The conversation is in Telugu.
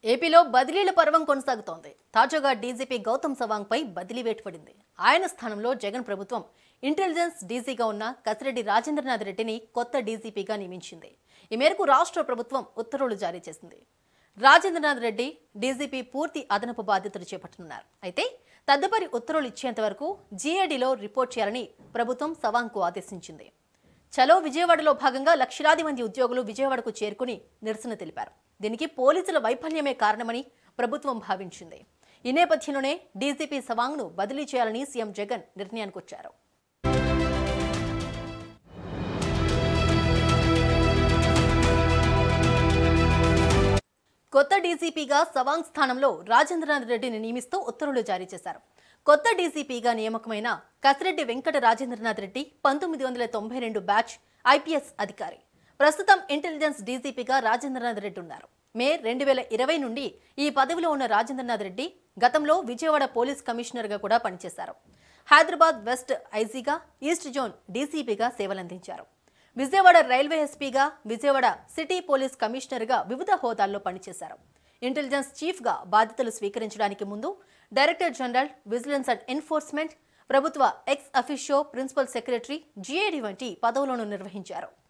ఏపీలో బదిలీల పర్వం కొనసాగుతోంది తాజాగా డీజీపీ గౌతమ్ సవాంగ్ పై బదిలీ వేటు పడింది ఆయన స్థానంలో జగన్ ప్రభుత్వం ఇంటెలిజెన్స్ డీజీగా ఉన్న కసిరెడ్డి రాజేంద్రనాథ్ రెడ్డిని కొత్త డీజీపీగా నియమించింది ఈ మేరకు రాష్ట్ర ప్రభుత్వం ఉత్తర్వులు జారీ చేసింది రాజేంద్రనాథ్ రెడ్డి డీజీపీ పూర్తి అదనపు బాధ్యతలు చేపట్టనున్నారు అయితే తదుపరి ఉత్తర్వులు ఇచ్చేంత వరకు జీఏడీలో రిపోర్ట్ చేయాలని ప్రభుత్వం సవాంగ్కు ఆదేశించింది చలో విజయవాడలో భాగంగా లక్షలాది మంది ఉద్యోగులు విజయవాడకు చేరుకుని నిరసన తెలిపారు దీనికి పోలీసుల వైఫల్యమే కారణమని ప్రభుత్వం భావించింది ఈ నేపథ్యంలోనే డీజీపీ సవాంగ్ను బదిలీ చేయాలని సీఎం జగన్ నిర్ణయానికి వచ్చారు కొత్త డీజీపీగా సవాంగ్ స్థానంలో రాజేంద్రనాథ్ రెడ్డిని నియమిస్తూ ఉత్తర్వులు జారీ చేశారు కొత్త డీజీపీగా నియామకమైన కసిరెడ్డి వెంకట రాజేంద్రనాథ్ రెడ్డి పంతొమ్మిది వందల తొంభై రెండు బ్యాచ్ ఐపీఎస్ అధికారి ప్రస్తుతం ఇంటెలిజెన్స్ డీజీపీగా రాజేంద్రనాథ్ రెడ్డి ఉన్నారు మే రెండు వేల ఇరవై నుండి ఈ పదవిలో ఉన్న రాజేంద్రనాథ్ రెడ్డి గతంలో విజయవాడ పోలీస్ కమిషనర్గా కూడా పనిచేశారు హైదరాబాద్ వెస్ట్ ఐజీగా ఈస్ట్ జోన్ డీసీపీగా సేవలందించారు విజయవాడ రైల్వే ఎస్పీగా విజయవాడ సిటీ పోలీస్ కమిషనర్గా వివిధ హోదాల్లో పనిచేశారు ఇంటెలిజెన్స్ చీఫ్గా బాధ్యతలు స్వీకరించడానికి ముందు director general vigilance and enforcement ప్రభుత్వ ex officio principal secretary GAD వంటి పదవులను నిర్వహించారు